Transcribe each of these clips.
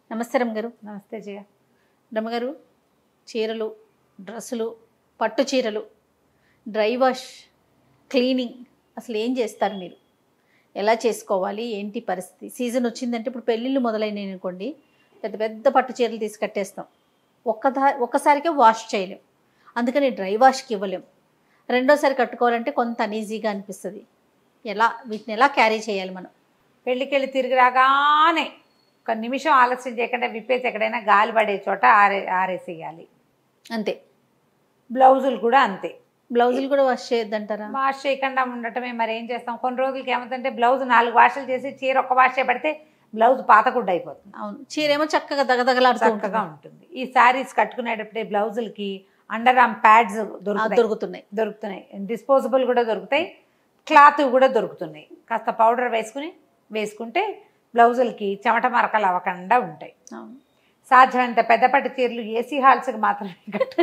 నమస్తే రమ్మగారు నమస్తే జయ రమ్మగారు చీరలు డ్రెస్సులు పట్టు చీరలు డ్రై వాష్ క్లీనింగ్ అసలు ఏం చేస్తారు మీరు ఎలా చేసుకోవాలి ఏంటి పరిస్థితి సీజన్ వచ్చిందంటే ఇప్పుడు పెళ్ళిళ్ళు మొదలైనాయి అనుకోండి పెద్ద పెద్ద పట్టు చీరలు తీసి కట్టేస్తాం ఒక్కదా ఒక్కసారికే వాష్ చేయలేం అందుకని డ్రై వాష్కి ఇవ్వలేం రెండోసారి కట్టుకోవాలంటే కొంత అనీజీగా అనిపిస్తుంది ఎలా వీటిని ఎలా క్యారీ చేయాలి మనం పెళ్ళికెళ్ళి తిరిగి రాగానే ఒక నిమిషం ఆలస్యం చేయకుండా విప్పేసి ఎక్కడైనా గాలి పడే చోట ఆరే ఆరేసేయాలి అంతే బ్లౌజులు కూడా అంతే బ్లౌజులు కూడా వాష్ చేయొద్దంటారా వాష్ చేయకుండా ఉండటమే మరి ఏం చేస్తాం కొన్ని రోజులకి ఏమవుతుందంటే బ్లౌజ్ నాలుగు వాషలు చేసి చీర ఒక్క వాష్ చేయబడితే బ్లౌజ్ పాతగుడ్డ అయిపోతుంది అవును చీర ఏమో చక్కగా దగదగలాడుతూ చక్కగా ఉంటుంది ఉంటుంది ఈ శారీస్ కట్టుకునేటప్పుడే బ్లౌజులకి అండర్ ఆర్మ్ ప్యాడ్స్ ఆ, దొరుకుతాయి దొరుకుతున్నాయి దొరుకుతున్నాయి డిస్పోజబుల్ కూడా దొరుకుతాయి క్లాత్ కూడా దొరుకుతున్నాయి కాస్త పౌడర్ వేసుకుని వేసుకుంటే బ్లౌజులకి చెమట మరకలు అవ్వకుండా ఉంటాయి అవును సాధ్యమైనంత పెద్దపట్టి చీరలు ఏసీ హాల్స్కి మాత్రమే కట్టు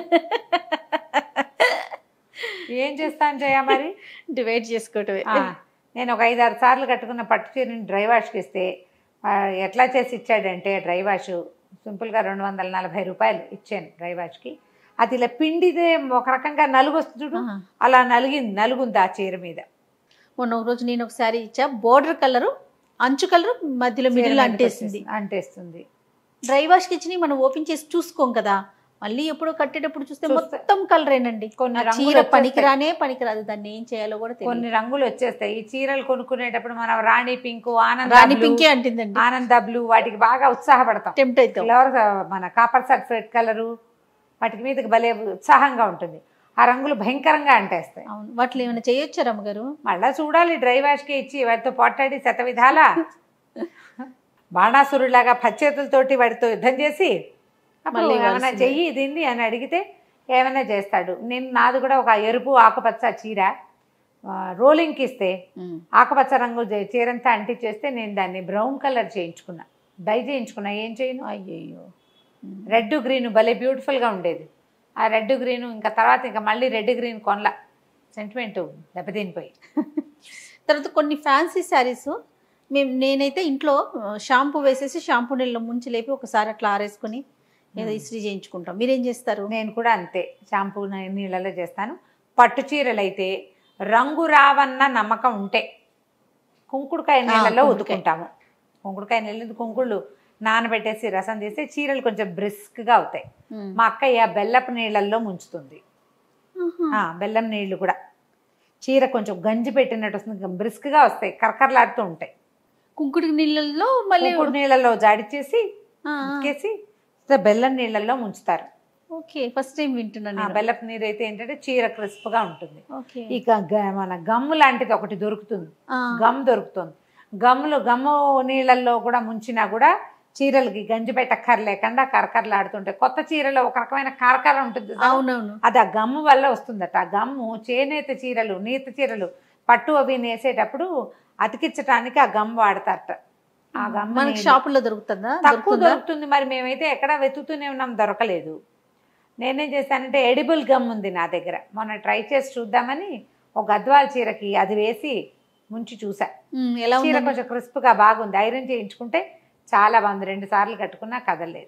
ఏం చేస్తాను జయ మరి డివైడ్ చేసుకోవటమే ఆ, నేను ఒక ఐదు ఆరు సార్లు కట్టుకున్న పట్టు చీరని డ్రై వాష్కి ఇస్తే ఆ, ఎట్లా చేసి ఇచ్చాడంటే డ్రై వాష్ సింపుల్గా రెండు వందల నలభై రూపాయలు ఇచ్చాను డ్రై వాష్కి అది ఇలా పిండిదే ఒక రకంగా నలుగు వస్తుంది చూడు ఆహా. అలా నలిగింది నలుగుంది ఆ చీర మీద మొన్న ఒక రోజు నేను ఒక శారీ ఇచ్చా బోర్డర్ కలర్ అంచు కలర్ మధ్యలో చీర మిడిల్ మీదకి అంటేసింది వచ్చేసింది. అంటేస్తుంది డ్రై వాష్ కి ఇచ్చి మనం ఓపెన్ చేసి చూసుకోం కదా మళ్ళీ ఎప్పుడు కట్టేటప్పుడు చూస్తే చూస్తే మొత్తం కలరేనండి కొన్ని ఆ రంగులు చీర వచ్చేస్తాయి. పనికిరానే పనికిరాదు దాన్ని ఏం చేయాలో కూడా కొన్ని తెలియదు రంగులు వచ్చేస్తాయి ఈ చీరలు కొనుక్కునేటప్పుడు మనం రాణి పింక్ ఆనంద రాణి blue, పింకే అంటుందండి ఆనంద బ్లూ వాటికి బాగా ఉత్సాహపడతాం టెంప్ట్ అవుతాం ఫ్లవర్ మన కాపర్ సల్ఫేట్ కలరు వాటికి మీదకి భలే ఉత్సాహంగా ఉంటుంది ఆ రంగులు భయంకరంగా అంటేస్తాయి అవును వాటిలో ఏమైనా చేయొచ్చా రమ్మగారు మళ్ళా చూడాలి డ్రై వాష్కి ఇచ్చి వాటితో పోట్లాడి శత విధాల బాణాసురులాగా పచ్చేతులతోటి వాటితో యుద్ధం చేసి అప్పుడు మళ్ళీ ఏమైనా ఇవ్వాల్సిందే. చెయ్యి దీన్ని అని అడిగితే ఏమైనా చేస్తాడు నేను నాది కూడా ఒక ఎరుపు ఆకుపచ్చ చీర ఆ, రోలింగ్కి ఇస్తే ఉమ్. ఆకుపచ్చ రంగు చే- చీరంతా అంటించేస్తే నేను దాన్ని బ్రౌన్ కలర్ చేయించుకున్నా డై చేయించుకున్నా ఏం చేయను అయ్యయ్యో ఉమ్. రెడ్ గ్రీన్ భలే బ్యూటిఫుల్గా ఉండేది ఆ రెడ్ గ్రీన్ ఇంకా తర్వాత ఇంకా మళ్ళీ రెడ్ గ్రీన్ కొనల సెంటిమెంట్ దెబ్బతినిపోయి తర్వాత కొన్ని ఫ్యాన్సీ శారీస్ మేము నేనైతే ఇంట్లో షాంపూ వేసేసి షాంపూ నీళ్ళలో ముంచి లేపి ఒకసారి అట్లా ఆరేసుకొని ఏదో ఇస్త్రీ చేయించుకుంటాం మీరేం చేస్తారు నేను కూడా అంతే షాంపూ ని- నీళ్ళలో చేస్తాను పట్టు చీరలు అయితే రంగు రావన్న నమ్మకం ఉంటే కుంకుడుకాయ నీళ్ళలో కుంకుడుకాయ. ఉతుకుంటాము కుంకుడుకాయ నీళ్ళు కుంకుళ్ళు నానబెట్టేసి రసం తీస్తే చీరలు కొంచెం బ్రిస్క్గా అవుతాయి ఉమ్. మా అక్కయ్య బెల్లపు నీళ్ళల్లో ముంచుతుంది ఆహా. ఆ, బెల్లం నీళ్లు కూడా చీర కొంచెం గంజి పెట్టినట్టు వస్తుంది బ్రిస్క్గా వస్తాయి కరకరలాడుతూ ఉంటాయి కుంకుడు నీళ్ళల్లో మళ్ళీ కుంకుడు నీళ్ళలో జాడిచేసి ఆ, ఆ. ఉతికేసి బెల్లం నీళ్ళల్లో ముంచుతారు ఓకే ఫస్ట్ టైం వింటున్నాను ఆ నేను. బెల్లపు నీరు అయితే ఏంటంటే చీర క్రిస్ప్గా ఉంటుంది ఓకే ఇక గ- మన గమ్ము లాంటిది ఒకటి దొరుకుతుంది ఆ, గమ్ దొరుకుతుంది గమ్ములు గమ్ము నీళ్ళల్లో కూడా ముంచినా కూడా చీరలకి గంజి పెట్టక్కర్లేకుండా కరకరలాడుతుంటాయి కొత్త చీరలో ఒక రకమైన కరకర ఉంటుంది చూసావా? అవునవును అది ఆ గమ్ము వల్ల వస్తుందట ఆ గమ్ము చేనేత చీరలు నీత చీరలు పట్టు అవి నేసేటప్పుడు అతికించడానికి ఆ గమ్ వాడతారట ఆ గమ్ము మనకి నీళ్ళు- షాపుల్లో దొరుకుతుందా తక్కువ దొరుకుతుందా దొరుకుతుంది మరి మేమైతే ఎక్కడ వెతుకుతూనే ఉన్నాం దొరకలేదు నేనేం చేశానంటే ఎడిబుల్ గమ్ ఉంది నా దగ్గర మొన్న ట్రై చేసి చూద్దామని ఒక గద్వాల చీరకి అది వేసి ముంచి చూసా ఉమ్, ఎలా చీర ఉంది కొంచెం క్రిస్ప్గా బాగుంది ఐరన్ చేయించుకుంటే చాలా బాగుంది రెండు సార్లు కట్టుకున్నా కదలలేదు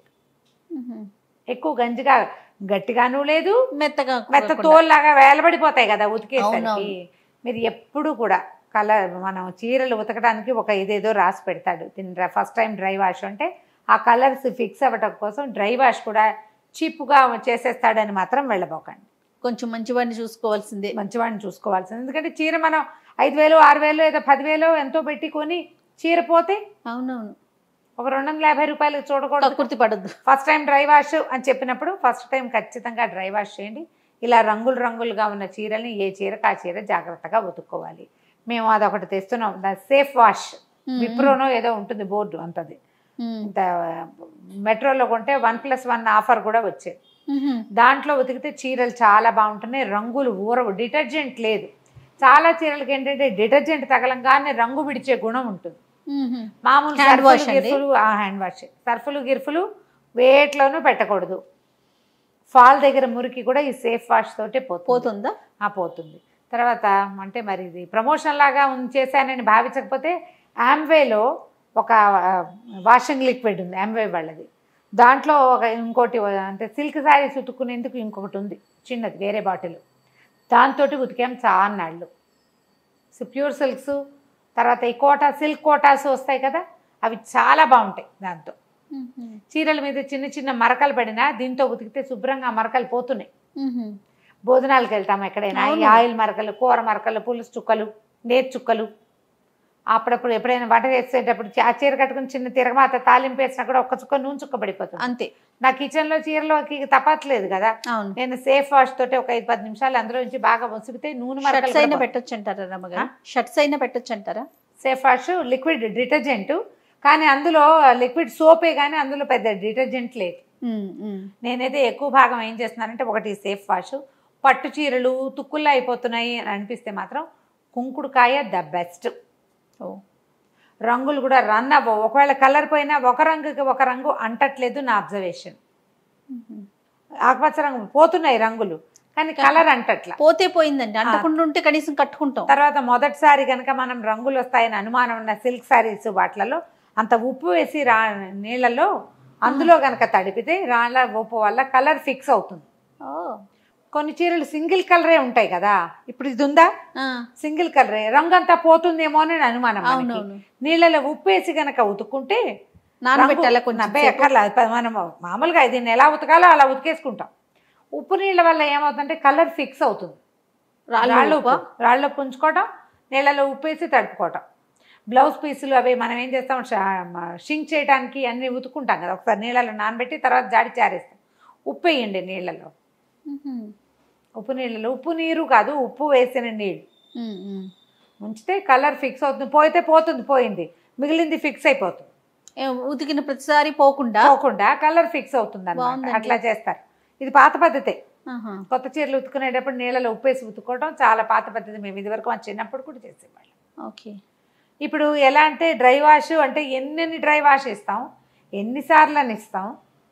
ఎక్కువ గంజిగా గట్టిగాను లేదు మెత్తగా మెత్త కాకుండా. తోల్లాగా వేలబడిపోతాయి కదా ఉతికేసరికి అవునవును. మీరు ఎప్పుడు కూడా కలర్ మనం చీరలు ఉతకడానికి ఒక ఇదేదో రాసి పెడతాడు దీని ఫస్ట్ టైం డ్రై వాష్ అంటే ఆ కలర్స్ ఫిక్స్ అవ్వటం కోసం డ్రై వాష్ కూడా చీప్గా చేసేస్తాడని మాత్రం వెళ్ళబోకండి కొంచెం మంచివాడిని చూసుకోవాల్సిందే మంచివాడిని చూసుకోవాల్సింది ఎందుకంటే చీర మనం ఐదు వేలు ఆరు వేలు ఏదో పదివేలు ఎంతో పెట్టి కొని చీర పోతే అవునవును ఒక రెండు వందల యాభై రూపాయలు చూడకూడదు కక్కుర్తి పడద్దు ఫస్ట్ టైం డ్రై వాష్ అని చెప్పినప్పుడు ఫస్ట్ టైం ఖచ్చితంగా డ్రై వాష్ చేయండి ఇలా రంగులు రంగులుగా ఉన్న చీరల్ని ఏ చీరకు ఆ చీర జాగ్రత్తగా ఉతుక్కోవాలి మేము అదొకటి తెస్తున్నాం సేఫ్ వాష్ విప్రోనో ఏదో ఉంటుంది బోర్డు అంతది ఇంత మెట్రోలో కొంటే వన్ ప్లస్ వన్ ఆఫర్ కూడా వచ్చేది దాంట్లో ఉతికితే చీరలు చాలా బాగుంటున్నాయి రంగులు ఊరవు డిటర్జెంట్ లేదు చాలా చీరలకి ఏంటంటే డిటర్జెంట్ తగలంగానే రంగు విడిచే గుణం ఉంటుంది మామూలు Hand సర్ఫులు, wash అండి? గిర్ఫులు హ్యాండ్ వాష్ సర్ఫులు గిర్ఫులు వేట్లోనూ పెట్టకూడదు ఫాల్ దగ్గర మురికి కూడా ఈ సేఫ్ వాష్ తోటే పోతుంది పోతుందా ఆ పోతుంది తర్వాత అంటే మరి ఇది ప్రమోషన్ లాగా ఉం- చేశానని భావించకపోతే ఆమ్వేలో ఒక వాషింగ్ లిక్విడ్ ఉంది ఎంవై వాళ్ళది దాంట్లో ఒక ఇంకోటి అంటే సిల్క్ శారీస్ ఉతుక్కునేందుకు ఇంకొకటి ఉంది చిన్నది వేరే బాటిల్ దాంతో ఉతికాం చాలా నాళ్ళు సో ప్యూర్ సిల్క్స్ తర్వాత ఈ కోటా సిల్క్ కోటాస్ వస్తాయి కదా అవి చాలా బాగుంటాయి దాంతో చీరల మీద చిన్న చిన్న మరకలు పడినా దీంతో ఉతికితే శుభ్రంగా ఆ మరకలు పోతున్నాయి భోజనాలకు వెళ్తాం ఎక్కడైనా ఈ అవును. ఆయిల్ మరకలు కూర మరకలు పులుసు చుక్కలు నేతి చుక్కలు అప్పుడప్పుడు ఎప్పుడైనా వంట చేసేటప్పుడు చీ- ఆ చీర కట్టుకుని చిన్న తిరగమాత తాలింపు వేసినా కూడా ఒక్క చుక్క నూనె చుక్క పడిపోతుంది అంతే నా కిచెన్లో చీరలోకి తప్పట్లేదు కదా అవును నేను సేఫ్ వాష్ తోటి ఒక ఐదు పది నిమిషాలు అందులో నుంచి బాగా ముసిగితే నూనె షర్ట్స్ అయినా మరకలు పెట్టొచ్చు అంటారా రమ్మగారు షర్ట్స్ అయినా పెట్టొచ్చు అంటారా సేఫ్ వాష్ లిక్విడ్ డిటర్జెంట్ కానీ అందులో లిక్విడ్ సోపే కానీ అందులో పెద్ద డిటర్జెంట్ లేదు నేనైతే ఎక్కువ భాగం ఏం చేస్తున్నానంటే ఒకటి సేఫ్ వాష్ పట్టు చీరలు తుక్కుల్లో అయిపోతున్నాయి అని అనిపిస్తే మాత్రం కుంకుడుకాయ ద బెస్ట్ ఓ రంగులు కూడా రన్ అవ్వవు ఒకవేళ కలర్ పోయినా ఒక రంగుకి ఒక రంగు అంటట్లేదు నా అబ్జర్వేషన్ ఆకుపచ్చ రంగు పోతున్నాయి రంగులు కానీ కలర్ అంటట్ల పోతే పోయిందండి అంటకుండా ఉంటే కనీసం కట్టుకుంటాం తర్వాత మొదటిసారి కనుక మనం రంగులు వస్తాయని అనుమానం ఉన్న సిల్క్ శారీస్ వాటిలలో అంత ఉప్పు వేసి రా నీళ్ళలో అందులో కనుక తడిపితే రాళ్ళ ఉప్పు వల్ల కలర్ ఫిక్స్ అవుతుంది ఓ కొన్ని చీరలు సింగిల్ కలరే ఉంటాయి కదా ఇప్పుడు ఇది ఉందా ఆ, సింగిల్ కలరే రంగు అంతా పోతుందేమో అని అనుమానం మనకి. అవునవును నీళ్ళలో ఉప్పు వేసి కనుక ఉతుక్కుంటే నానబెట్టాలా రంగు- కొంచెం అబ్బే, సేపు? ఎక్కర్లేదు. ప- మనం మామూలుగా దీన్ని ఎలా ఉతకాలో అలా ఉతికేసుకుంటాం ఉప్పు నీళ్ళ వల్ల ఏమవుతుందంటే కలర్ ఫిక్స్ అవుతుంది రాళ్ళు రాళ్ళు ఉప్పా? ఉప్పు రాళ్ళు ఉప్పు ఉంచుకోవటం నీళ్ళలో ఉప్పు వేసి తడుపుకోవటం బ్లౌజ్ పీసులు అవి మనం ఏం చేస్తాం షింక్ చేయడానికి అన్ని ఉతుకుంటాం కదా ఒకసారి నీళ్ళలో నానబెట్టి తర్వాత జాడి చారేస్తాం ఉప్పు వేయండి నీళ్ళలో మ్మ్. ఉప్పు నీళ్ళలో ఉప్పు నీరు కాదు ఉప్పు వేసిన నీళ్ళు మ్మ్, మ్మ్. ఉంచితే కలర్ ఫిక్స్ అవుతుంది పోయితే పోతుంది పోయింది మిగిలింది ఫిక్స్ అయిపోతుంది ఏ, ఉతికిన ప్రతిసారి పోకుండా పోకుండా కలర్ ఫిక్స్ అవుతుంది అన్నమాట బాగుందండి. అట్లా చేస్తారు ఇది పాత పద్ధతే ఆహా. కొత్త చీరలు ఉతుకునేటప్పుడు నీళ్ళలో ఉప్పేసి ఉతుక్కోవడం చాలా పాత పద్ధతి మేము ఇదివరకు మా చిన్నప్పుడు కూడా చేసేవాళ్ళం ఓకే ఇప్పుడు ఎలా అంటే డ్రై వాష్ అంటే ఎన్నెన్ని డ్రై వాష్ ఇస్తాం ఎన్నిసార్లు అని ఇస్తాం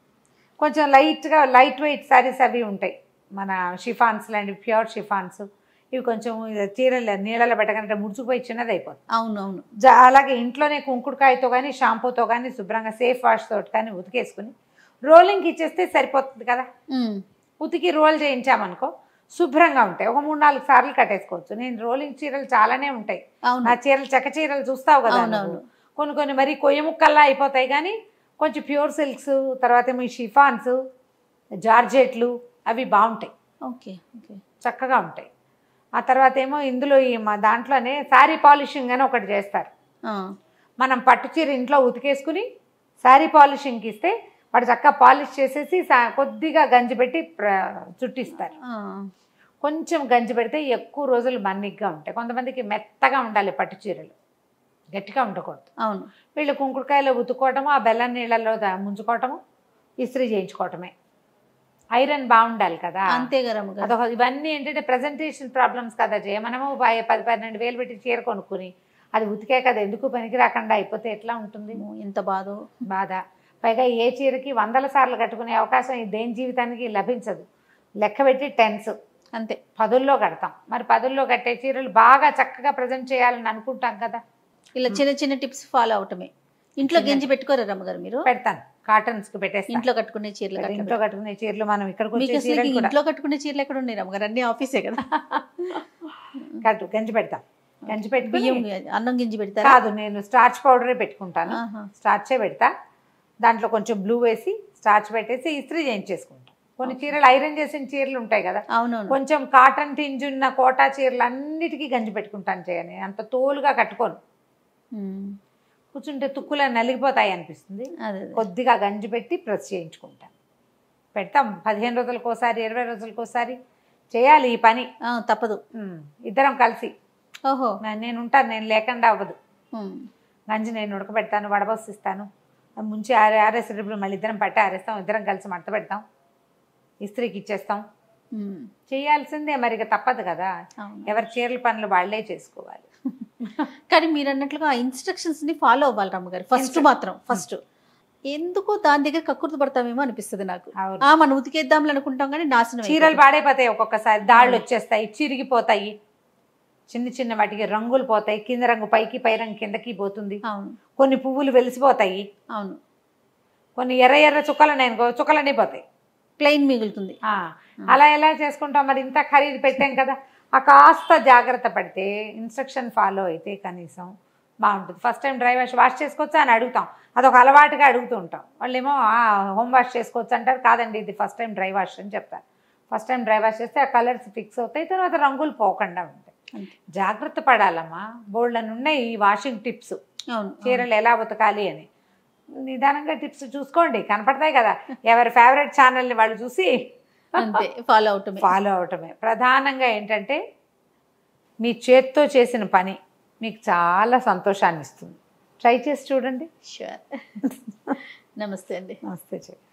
కొంచెం లైట్గా లైట్ వెయిట్ శారీస్ అవి ఉంటాయి మన షిఫాన్స్ లాంటి ప్యూర్ షిఫాన్స్ ఇవి కొంచెం చీరలు నీళ్ళలో పెట్టకంటే ముడుచుకుపోయి చిన్నది అయిపోతుంది అవును అవును జా- అలాగే ఇంట్లోనే కుంకుడుకాయతో కానీ షాంపూతో కానీ శుభ్రంగా సేఫ్ వాష్ తోటి కానీ ఉతికేసుకుని రోలింగ్కి ఇచ్చేస్తే సరిపోతుంది కదా మ్మ్. ఉతికి రోల్ చేయించామనుకో శుభ్రంగా ఉంటాయి ఒక మూడు నాలుగు సార్లు కట్టేసుకోవచ్చు నేను రోలింగ్ చీరలు చాలానే ఉంటాయి అవును నా చీరలు చెక్క చీరలు చూస్తావు కదా అవునవును. నువ్వు. కొన్ని కొన్ని మరి కొయ్య ముక్కల్లా అయిపోతాయి కానీ కొంచెం ప్యూర్ సిల్క్స్ తర్వాత మీ షిఫాన్స్ జార్జెట్లు అవి బాగుంటాయి ఓకే ఓకే చక్కగా ఉంటాయి ఆ తర్వాత ఏమో ఇందులో ఈ మా దాంట్లోనే శారీ పాలిషింగ్ అని ఒకటి చేస్తారు ఆ, మనం పట్టు చీర ఇంట్లో ఉతికేసుకుని శారీ పాలిషింగ్కి ఇస్తే వాడు చక్కగా పాలిష్ చేసేసి సా- కొద్దిగా గంజి పెట్టి ప్ర- చుట్టిస్తారు ఆ, కొంచెం గంజి పెడితే ఎక్కువ రోజులు మన్నిగ్గా ఉంటాయి కొంతమందికి మెత్తగా ఉండాలి పట్టు చీరలు గట్టిగా ఉండకూడదు అవును వీళ్ళు కుంకుడుకాయలో ఉతుక్కోవటము ఆ బెల్లం నీళ్ళల్లో దా- ముంచుకోవటము ఇస్త్రీ చేయించుకోవటమే ఐరన్ బాగుండాలి కదా అంతే కదా అమ్మగారు అదొక ఇవన్నీ ఏంటంటే ప్రజెంటేషన్ ప్రాబ్లమ్స్ కదా జయ మనము ప- పది పన్నెండు వేలు పెట్టి చీర కొనుక్కుని అది ఉతికే కదా ఎందుకు పనికి రాకుండా అయిపోతే ఎట్లా ఉంటుంది అమ్మో, ఎంత బాధో బాధ పైగా ఏ చీరకి వందల సార్లు కట్టుకునే అవకాశం ఈ దేని జీవితానికి లభించదు లెక్క పెట్టి టెన్స్ అంతే పదుల్లో కడతాం మరి పదుల్లో కట్టే చీరలు బాగా చక్కగా ప్రజెంట్ చేయాలని అనుకుంటాం కదా ఇలా చిన్న చిన్న టిప్స్ ఫాలో అవటమే ఇంట్లో గెంజి పెట్టుకోరా రమ్మగారు మీరు పెడతాను కాటన్స్ కి పెట్టేస్తాను ఇంట్లో కట్టుకునే చీరలు ఇక్కడ అట్లా ఇంట్లో కట్టుకునే చీరలు మనం ఇక్కడికి మీకు వచ్చే అసలు చీరలు కూడా ఇంట్లో కట్టుకునే చీరలు ఎక్కడ ఉన్నాయి రమ్మగారు అన్ని ఆఫీసే కదా కట్టు గంజి పెడతాం గంజి పెట్టుకుని బియ్యం అన్నం గింజి పెడతారా కాదు నేను స్టార్చ్ పౌడరే పెట్టుకుంటాను ఆహా. స్టార్చే పెడతా దాంట్లో కొంచెం బ్లూ వేసి స్టార్చ్ పెట్టేసి ఇస్త్రీ చేయించేసుకుంటాం కొన్ని చీరలు ఐరన్ చేసిన చీరలు ఉంటాయి కదా అవునవును కొంచెం కాటన్ టింజ్ ఉన్న కోటా చీరలు అన్నిటికీ గంజి పెట్టుకుంటాను చేయని అంత తోలుగా కట్టుకోను ఉమ్. కూర్చుంటే తుక్కులా నలిగిపోతాయి అనిపిస్తుంది అదే అదే. కొద్దిగా గంజి పెట్టి ప్రెస్ చేయించుకుంటాను పెడతాం పదిహేను రోజులకు ఒకసారి ఇరవై రోజులకు ఒకసారి చేయాలి ఈ పని ఆ, తప్పదు ఉమ్, ఇద్దరం కలిసి ఓహో నా- నేను ఉంటాను నేను లేకుండా అవ్వదు ఉమ్. గంజి నేను ఉడకబెడతాను వడబోసిస్తాను అది ముంచి ఆరే ఆరేసేటప్పుడు మళ్ళీ ఇద్దరం పట్టి ఆరేస్తాం ఇద్దరం కలిసి మడత పెడతాం ఇస్త్రీకి ఇచ్చేస్తాం ఉమ్. చేయాల్సిందే మరి ఇక తప్పదు కదా అవును ఎవరి చీరల పనులు వాళ్ళే చేసుకోవాలి కానీ మీరు అన్నట్లుగా ఆ ఇన్స్ట్రక్షన్స్ ని ఫాలో అవ్వాలి రమ్మగారు ఫస్ట్ Instru- మాత్రం ఫస్ట్ ఎందుకో దాని దగ్గర కక్కుర్తి పడతామేమో అనిపిస్తుంది నాకు అవును. ఆ మనం ఉతికేద్దాం అనుకుంటాం కానీ నాశనం చీరలు పాడైపోతాయి ఒక్కొక్కసారి దాళ్ళు వచ్చేస్తాయి చిరిగిపోతాయి చిన్న చిన్న వాటికి రంగులు పోతాయి కింద రంగు పైకి పై రంగు కిందకి పోతుంది అవును కొన్ని పువ్వులు వెలిసిపోతాయి అవును కొన్ని ఎర్ర ఎర్ర చుక్కలు నేను చుక్కలన్నీ పోతాయి ప్లెయిన్ మిగులుతుంది ఆ, అలా ఎలా చేసుకుంటాం మరి ఇంత ఖరీదు పెట్టాం కదా ఆ కాస్త జాగ్రత్త పడితే ఇన్స్ట్రక్షన్ ఫాలో అయితే కనీసం బాగుంటుంది first time dry wash wash చేసుకోవచ్చా అని అడుగుతాం అదొక అలవాటుగా అడుగుతూ ఉంటాం వాళ్ళు ఏమో హోమ్ వాష్ చేసుకోవచ్చు అంటారు కాదండి ఇది ఫస్ట్ టైం డ్రై వాష్ అని చెప్తారు ఫస్ట్ టైం డ్రై వాష్ చేస్తే ఆ కలర్స్ ఫిక్స్ అవుతాయి తర్వాత రంగులు పోకుండా ఉంటాయి అంతే. జాగ్రత్త పడాలమ్మా బోల్డ్ని ఉన్నాయి ఈ వాషింగ్ టిప్స్ అవును చీరలు ఎలా ఉతకాలి అని నిదానంగా టిప్స్ చూసుకోండి కనపడతాయి కదా ఎవరి ఫేవరెట్ ఛానల్ని వాళ్ళు చూసి అంతే ఫాలో అవటమే ఫాలో అవటమే ప్రధానంగా ఏంటంటే మీ చేత్తో చేసిన పని మీకు చాలా సంతోషాన్ని ఇస్తుంది ట్రై చేసి చూడండి షూర్ నమస్తే అండి నమస్తే చెయ్యి